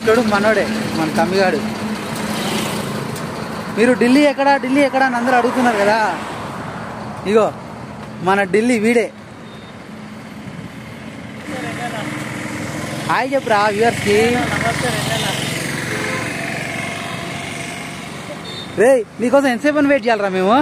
చూడు మనోడే మన తమ్మిగాడు మీరు ఢిల్లీ ఎక్కడ ఢిల్లీ ఎక్కడ అని అందరూ అడుగుతున్నారు కదా ఇగో మన ఢిల్లీ వీడే హాయ్ చెప్పురా వ్యూవర్స్కి రే నీకోసం ఎంతసేపు అని వెయిట్ చేయాలరా మేము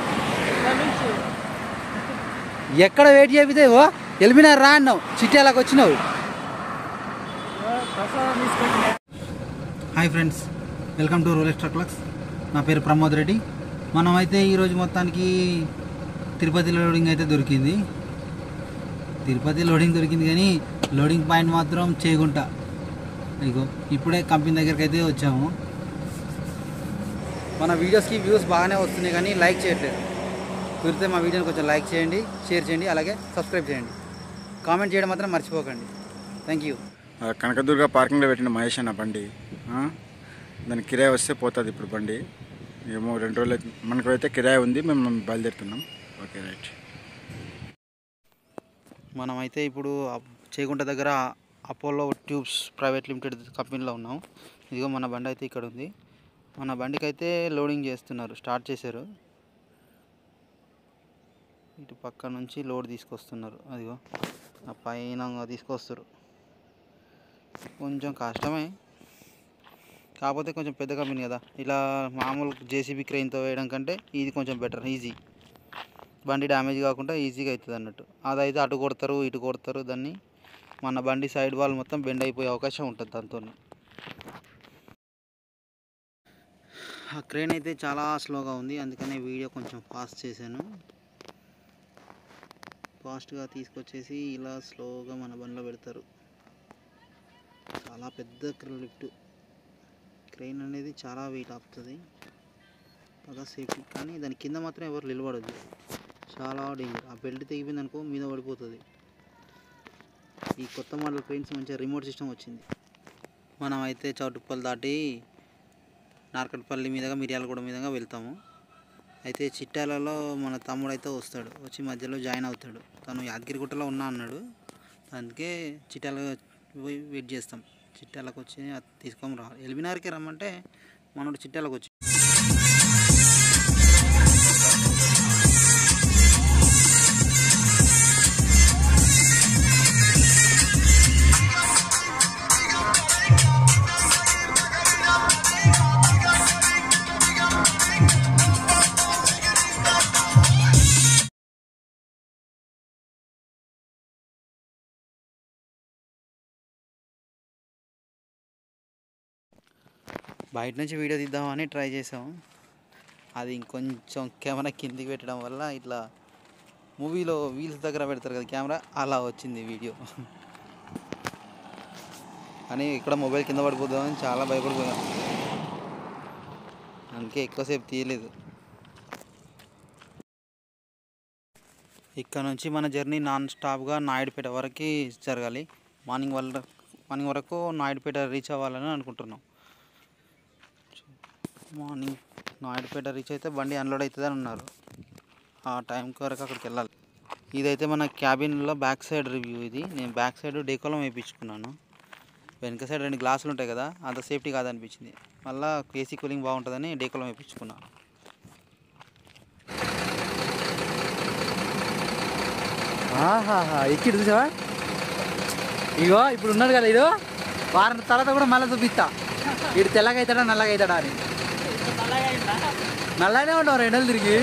ఎక్కడ వెయిట్ చేపితే ఓ ఎలిమినార్ రా అన్నావు చిట్యాలకు వచ్చినావు hi friends welcome to rule extra clicks నా పేరు ప్రమోద్ రెడ్డి మనం అయితే ఈరోజు మొత్తానికి తిరుపతి లోడింగ్ అయితే దొరికింది తిరుపతి లోడింగ్ దొరికింది కానీ లోడింగ్ పాయింట్ మాత్రం చేగుంట ఇగో ఇప్పుడే కంపెనీ దగ్గరికి అయితే వచ్చాము మన వీడియోస్కి వ్యూస్ బాగానే వస్తున్నాయి కానీ లైక్ చేయట్లేదు కుదిరితే మా వీడియోని కొంచెం లైక్ చేయండి షేర్ చేయండి అలాగే సబ్స్క్రైబ్ చేయండి కామెంట్ చేయడం మాత్రం మర్చిపోకండి థ్యాంక్ యూ ఆ కనకదుర్గ పార్కింగ్లో పెట్టిన మహేష్ అన్న బండి ఆ? దానికి కిరాయి వస్తే పోతుంది ఇప్పుడు బండి ఏమో రెండు రోజులు అయితే- మనకు అయితే కిరాయి ఉంది మేము బయలుదేరుతున్నాం ఓకే రైట్ మనమైతే ఇప్పుడు అప్- చేగుంట దగ్గర అపోలో ట్యూబ్స్ ప్రైవేట్ లిమిటెడ్ కంపెనీలో ఉన్నాం ఇదిగో మన బండి అయితే ఇక్కడ ఉంది మన బండికి అయితే లోడింగ్ చేస్తున్నారు స్టార్ట్ చేశారు ఇటు పక్క నుంచి లోడ్ తీసుకొస్తున్నారు అదిగో ఆ పైన తీసుకొస్తారు కొంచెం కష్టమే కాకపోతే కొంచెం పెద్ద కంపెనీ కదా ఇలా మామూలు జేసీబీ క్రెయిన్తో వేయడం కంటే ఇది కొంచెం బెటర్ ఈజీ బండి డ్యామేజ్ కాకుండా ఈజీగా అవుతుంది అన్నట్టు అదైతే అటు కొడతారు ఇటు కొడతారు దాన్ని మన బండి సైడ్ వాల్ మొత్తం బెండ్ అయిపోయే అవకాశం ఉంటుంది దాంతో ఆ క్రేన్ అయితే చాలా స్లోగా ఉంది అందుకనే వీడియో కొంచెం ఫాస్ట్ చేశాను ఫాస్ట్గా తీసుకొచ్చేసి ఇలా స్లోగా మన బండిలో పెడతారు చాలా పెద్ద లిఫ్ట్ క్రెయిన్ అనేది చాలా వెయిట్ ఆపుతుంది బాగా సేఫ్టీ కానీ దాని కింద మాత్రం ఎవరు నిలబడదు చాలా డేంజర్ ఆ బెల్ట్ తెగిపోయింది అనుకో మీద పడిపోతుంది ఈ కొత్త మోడల్ క్రెయిన్స్ మంచిగా రిమోట్ సిస్టమ్ వచ్చింది మనం అయితే చౌటుప్పల్ దాటి నార్కట్పల్లి మీదుగా మిర్యాలగూడ మీదుగా వెళ్తాము అయితే చిట్టాలలో మన తమ్ముడు అయితే వస్తాడు వచ్చి మధ్యలో జాయిన్ అవుతాడు తను యాదగిరిగుట్టలో ఉన్నా అన్నాడు అందుకే చిట్టాల పోయి వెయిట్ చేస్తాం చిట్టాలకు వచ్చి అది తీసుకొని రా ఎల్బినార్కి రమ్మంటే మనోడు చిట్టాలకు వచ్చి బయట నుంచి వీడియో తీద్దామని ట్రై చేసాం అది ఇంకొంచెం కెమెరా కిందికి పెట్టడం వల్ల ఇట్లా మూవీలో వీల్స్ దగ్గర పెడతారు కదా కెమెరా అలా వచ్చింది వీడియో కానీ ఇక్కడ మొబైల్ కింద పడిపోతుందని చాలా భయపడిపోయాం అందుకే ఎక్కువసేపు తీయలేదు ఇక్కడ నుంచి మన జర్నీ నాన్ స్టాప్గా నాయుడుపేట వరకు జరగాలి మార్నింగ్ వల్ల మార్నింగ్ వరకు నాయుడుపేట రీచ్ అవ్వాలని అనుకుంటున్నాం మార్నింగ్ నాయుడుపేట రీచ్ అయితే బండి అన్లోడ్ అవుతుంది అని ఉన్నారు ఆ టైంకి వరకు అక్కడికి వెళ్ళాలి ఇదైతే మన క్యాబిన్లో బ్యాక్ సైడ్ రివ్యూ ఇది నేను బ్యాక్ సైడ్ డేకోలం వేయించుకున్నాను వెనక సైడ్ రెండు గ్లాసులు ఉంటాయి కదా అంత సేఫ్టీ కాదనిపించింది మళ్ళీ ఏసీ కూలింగ్ బాగుంటుందని డేకోలం వేయించుకున్నాను ఆహాహా ఎక్కిడు చూసావా ఇగో ఇప్పుడు ఉన్నాడు కదా ఇదో వారం తర్వాత కూడా మళ్ళీ చూపిస్తా ఇటు తెల్లగా అవుతాడా నల్లగా అవుతాడా అని నల్లగానే ఉంటావు రెండు నెలలు తిరిగి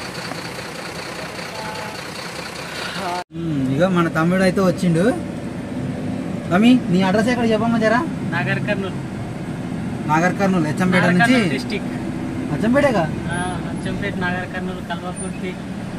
ఇగో మన తమ్ముడు అయితే వచ్చిండు రమి నీ అడ్రస్ ఎక్కడ చెప్పమ్మా జరా నాగర్ కర్నూలు నాగర్ కర్నూలు హెచ్చంపేట నుంచి డిస్టిక్ హెచ్చంపేటగా అచ్చంపేట నాగర్ కర్నూలు కల్వకుర్తి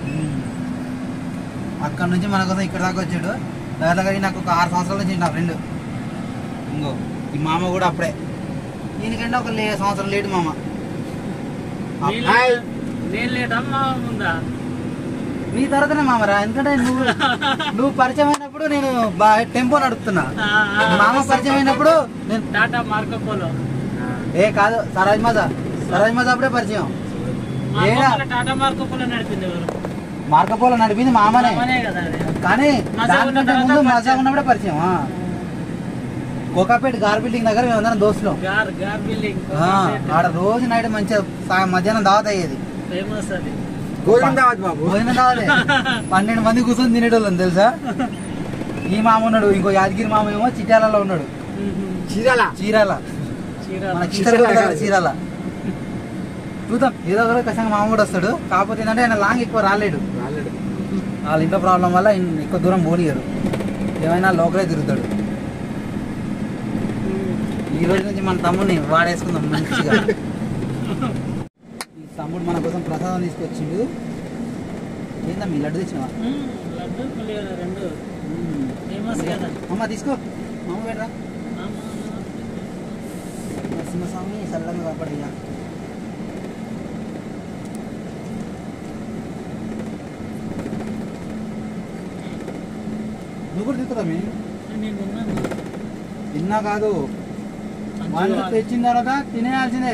అక్కడ నుంచి మన కోసం ఇక్కడ దాకా వచ్చాడు దగ్గర దగ్గర నాకు ఒక ఆరు సంవత్సరాల నుంచి నా ఫ్రెండ్ ఇంకో ఈ మామ కూడా అప్పుడే దీనికంటే ఒక లే సంవత్సరం లేటు మామ హాయ్. నేను లేదమ్మా ఉందా నీ తర్వాతనే మామరా ఎందుకంటే నువ్వు నువ్వు పరిచయం అయినప్పుడు నేను బా- టెంపో నడుపుతున్నా ఆ, ఆ, మామ పరిచయం అయినప్పుడు నేను టాటా మార్కో పోలో ఏ కాదు సరాజ్ మజా సరాజ్ మజా అప్పుడే పరిచయం మార్కో ఏడా? పోలో టాటా మార్కో పోలో నడిపింది ఎవరు మార్కపోలో నడిపింది మామనే మామనే కదా అది కానీ మజా ఉన్న దానికంటే తర్వాత ముందు మజా పరిచయం. ఉన్నప్పుడే పరిచయం ఆ. కోకాపేట గార్ బిల్డింగ్ దగ్గర మేము అందరం దోస్తులు గార్ గార్ బిల్డింగ్ ఆడ రోజు నైట్ మంచిగా సా- మధ్యాహ్నం దావత్ అయ్యేది ఫేమస్ అది గోవిందాబాద్ బాబు భోజనం కావాలి పన్నెండు మంది కూర్చొని తినేటోళ్ళం తెలుసా ఈ మామ ఉన్నాడు ఇంకో యాదగిరి మామ ఏమో చిట్యాలలో ఉన్నాడు చీరాల చీరాల చీరాల మన చిత్తూరు దగ్గర చీరాల చూద్దాం ఏదో ఒక రోజు ఖచ్చితంగా మామ కూడా వస్తాడు కాకపోతే ఏంటంటే ఆయన లాంగ్ ఎక్కువ రాలేడు వాళ్ళ ఇంట్లో ప్రాబ్లం వల్ల ఈయన ఎక్కువ దూరం పోనీయరు ఏమైనా లోకలే తిరుగుతాడు ఈ రోజు నుంచి మన తమ్ముడిని వాడేసుకుందాం మంచిగా ఈ తమ్ముడు మన కోసం ప్రసాదం తీసుకొచ్చిండు ఏందా మీ లడ్డు తెచ్చినవా మ్మ్. లడ్డు పులిహోర రెండు ఫేమస్ కదా అమ్మ తీసుకో అమ్మ పెట్టరా ఆమా. నరసింహస్వామి చల్లగా కాపాడయ్యా నువ్వు కూడా తీసుకురా మీ నేను ఉన్నాను తిన్నా కాదు వాళ్ళు మంచిగా తెచ్చిన తర్వాత తినేయాల్సిందే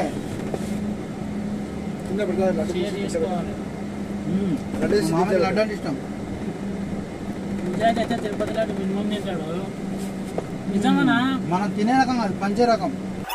షేర్ చేసుకోవాలి మ్మ్. లడ్డు ఇస్తే మామయ్యకి తింటాడు. లడ్డు అంటే ఇష్టం నిజానికి అయితే తిరుపతి లాంటి మినిమం తింటాడు నిజంగానా మనం తినే రకం కాదు పంచే రకం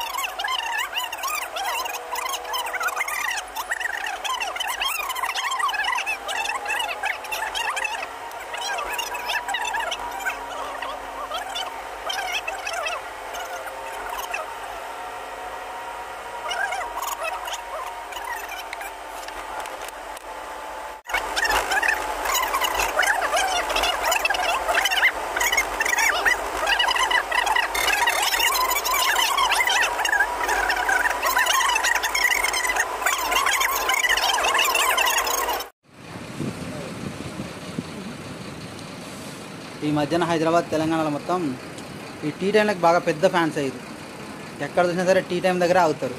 ఈ మధ్యన హైదరాబాద్ తెలంగాణలో మొత్తం ఈ టీ టైంలకు బాగా పెద్ద ఫ్యాన్స్ అయ్యారు ఎక్కడ చూసినా సరే టీ టైం దగ్గర ఆగుతారు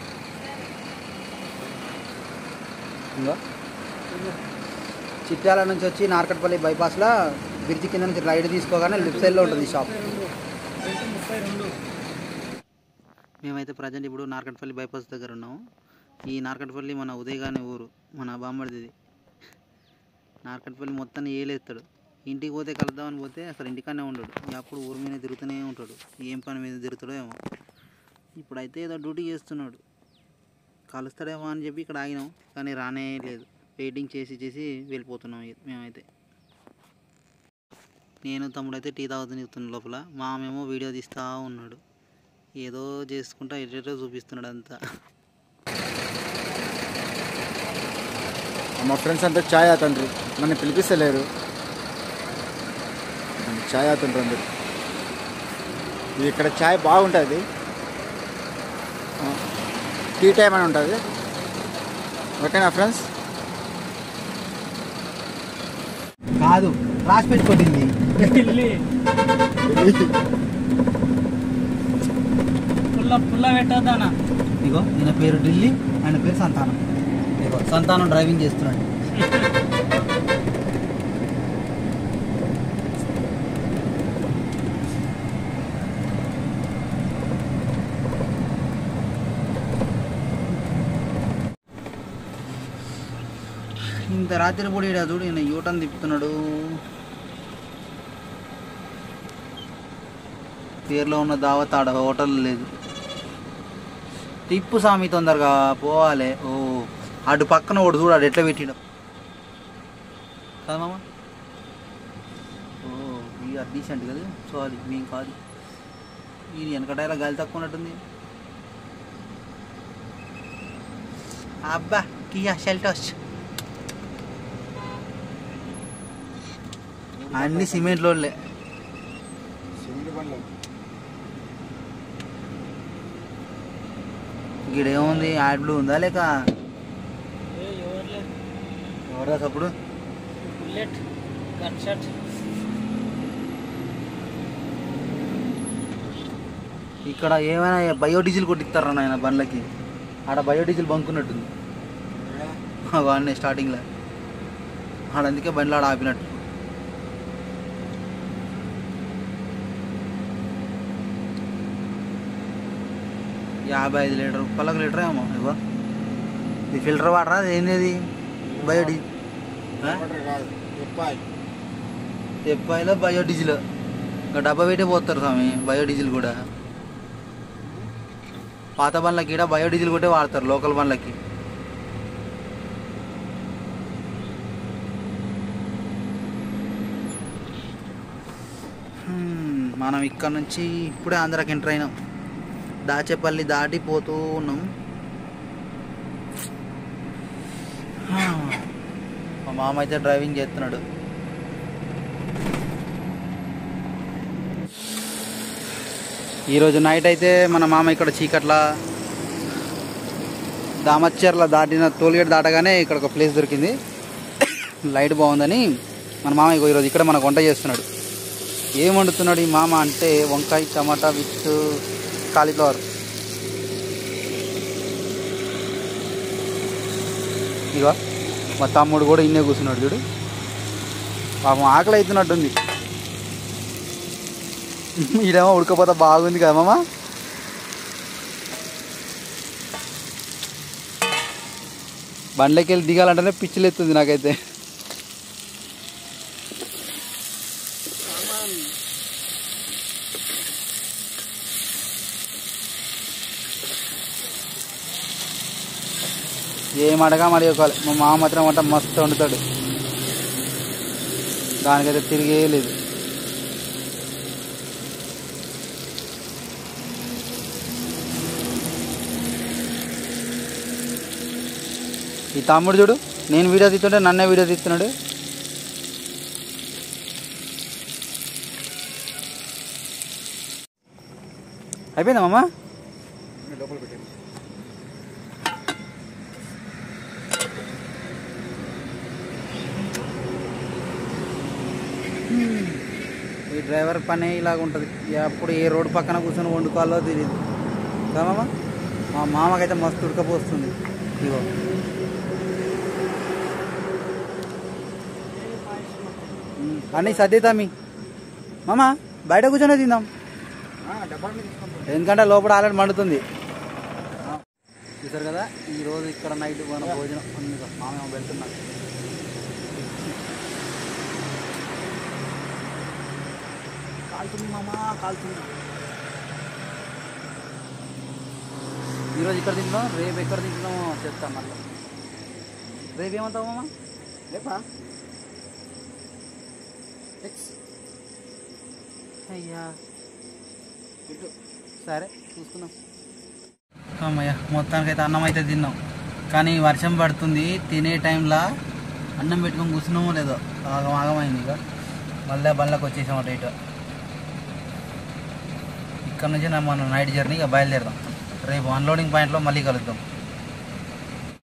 ఇంకో చిట్యాల నుంచి వచ్చి నార్కట్పల్లి బైపాస్లో బ్రిడ్జి కింద నుంచి రైడ్ తీసుకోగానే లిఫ్ట్ సైడ్లో ఉంటుంది షాప్ రెండు ముప్పై రెండు మేమైతే ప్రజెంట్ ఇప్పుడు నార్కట్పల్లి బైపాస్ దగ్గర ఉన్నాము ఈ నార్కట్పల్లి మన ఉదయగాని ఊరు మన బామ్మడిది నార్కట్పల్లి మొత్తాన్ని ఏలేస్తాడు ఇంటికి పోతే కలుద్దామని పోతే అసలు ఇంటికానే ఉండడు అప్పుడు ఊరి మీద తిరుగుతూనే ఉంటాడు ఏం పని మీద తిరుగుతాడో ఏమో ఇప్పుడైతే ఏదో డ్యూటీ చేస్తున్నాడు కలుస్తాడేమో అని చెప్పి ఇక్కడ ఆగినాం కానీ రానే లేదు వెయిటింగ్ చేసి చేసి వెళ్ళిపోతున్నాం ఇక మేమైతే నేను తమ్ముడు అయితే టీ తాగుతూ చెప్తున్న లోపల మామేమో వీడియో తీస్తూ ఉన్నాడు ఏదో చేసుకుంటా ఎటేటో చూపిస్తున్నాడు అంతా మా ఫ్రెండ్స్ అంతా ఛాయ్ ఆతండ్రు నన్ను పిలిపిస్తలేరు నన్ను ఛాయ్ ఆతుండ్రు అందరు ఇది ఇక్కడ ఛాయ్ బాగుంటుంది టీ టైం అని ఉంటుంది ఓకేనా ఫ్రెండ్స్ కాదు రాసి పెట్టుకోటింది ఢిల్లీ పుల్ల పుల్ల పెట్టొద్దానా ఇగో ఈయన పేరు ఢిల్లీ ఆయన పేరు సంతానం ఇగో సంతానం డ్రైవింగ్ చేస్తున్నాడు ఇంత రాత్రి పూట ఈడ చూడు ఈయన యూటర్న్ తిప్పుతున్నాడు పేరులో ఉన్న దావత్ ఆడ హోటల్ లేదు టిప్పు స్వామి తొందరగా పోవాలి ఓ అటు పక్కన ఒకటి చూడు అటు ఎట్లా పెట్టిండు కదా మామ ఓ ఇది అది డీసెంట్ కదా సారీ మేము కాదు ఇది వెనకటైలా గాలి తక్కువ ఉన్నట్టుంది అబ్బా కియా షెల్టర్స్ అన్ని సిమెంట్ లోడ్లే ఇక్కడ ఏముంది యాడ్ బ్లూ ఉందా లేక ఏ ఎవరు లేదు ఎవరా అప్పుడు బుల్లెట్ గన్ షాట్ ఇక్కడ ఏమైనా బయోడీజిల్ కొట్టిస్తారా నాయన బండ్లకి ఆడ బయోడీజిల్ బంకున్నట్టుంది వాడిని స్టార్టింగ్లో ఆడ అందుకే బండ్లు ఆడ ఆపినట్టు యాభై ఐదు లీటర్ రూపాయలకు లీటర్ ఏమో ఇగో ఇది ఫిల్టర్ వాటరా ఏంది బయోడీ తెప్పాయిలో బయోడీజిల్ ఇంకా డబ్బా పెట్టి పోతారు స్వామి బయోడీజిల్ కూడా పాత బండ్లకి కూడా బయోడీజిల్ కొట్టే వాడతారు లోకల్ బండ్లకి హ్మ్, మనం ఇక్కడ నుంచి ఇప్పుడే ఆంధ్రాకి ఎంటర్ అయినాం దాచేపల్లి దాటి పోతూ ఉన్నాం హా, మా మామ అయితే డ్రైవింగ్ చేస్తున్నాడు ఈరోజు నైట్ అయితే మన మామ ఇక్కడ చీకట్ల దామచ్చర్ల దాటిన టోల్గేట్ దాటగానే ఇక్కడ ఒక ప్లేస్ దొరికింది లైట్ బాగుందని మన మామ ఇగో ఈరోజు ఇక్కడ మనకు వంట చేస్తున్నాడు ఏం వండుతున్నాడు ఈ మామ అంటే వంకాయ టమాటా విత్ కాలీఫ్లవర్ ఇగో మా తమ్ముడు కూడా ఇన్నే కూర్చున్నాడు చూడు పాపం ఆకలి అవుతున్నట్టుంది ఈడేమో ఉడకపోతే బాగుంది కదా మామ బండ్లకి వెళ్ళి దిగాలంటేనే పిచ్చిలు ఎత్తుంది నాకైతే ఏం అడగా అడగకోవాలి మా మామ మాత్రం వంట మస్తు వండుతాడు దానికైతే తిరిగే లేదు ఈ తమ్ముడు చూడు నేను వీడియో తీస్తుంటే నన్నే వీడియో తీస్తున్నాడు అయిపోయిందా మామ లోపల పెట్టండి ఈ డ్రైవర్ పని ఇలాగ ఉంటుంది ఎప్పుడు ఏ రోడ్డు పక్కన కూర్చొని వండుకోవాలో తెలియదు కదా మామ మా మామకైతే మస్తు ఉడకపోస్తుంది ఇగో ఉమ్, అన్నీ సర్దితామి మామ బయట కూర్చొని తిందాం డబ్బాలు తీసుకోండి ఎందుకంటే లోపల ఆల్రెడీ మండుతుంది ఆ, చూసారు కదా ఈ రోజు ఇక్కడ నైట్ మన భోజనం ఉంది ఇక మామ వెళ్తున్నాడు కాలుతుంది మామ కాలుతుంది ఈరోజు ఇక్కడ తింటున్నాం రేపు ఎక్కడ తింటున్నామో చెప్తాం మళ్ళీ రేపు ఏమంటావు మామ లేపా అయ్యా సరే చూసుకుందాం అమ్మయ్య మొత్తానికైతే అన్నం అయితే తిన్నాం కానీ వర్షం పడుతుంది తినే టైంలో అన్నం పెట్టుకొని కూర్చున్నామో లేదో ఆగం ఆగమైంది ఇక మళ్ళీ బండ్లకు వచ్చేసామట ఇటు ఇక్కడ నుంచి నా- మనం నైట్ జర్నీ ఇక బయలుదేరదాం రేపు అన్లోడింగ్ పాయింట్లో మళ్ళీ కలుద్దాం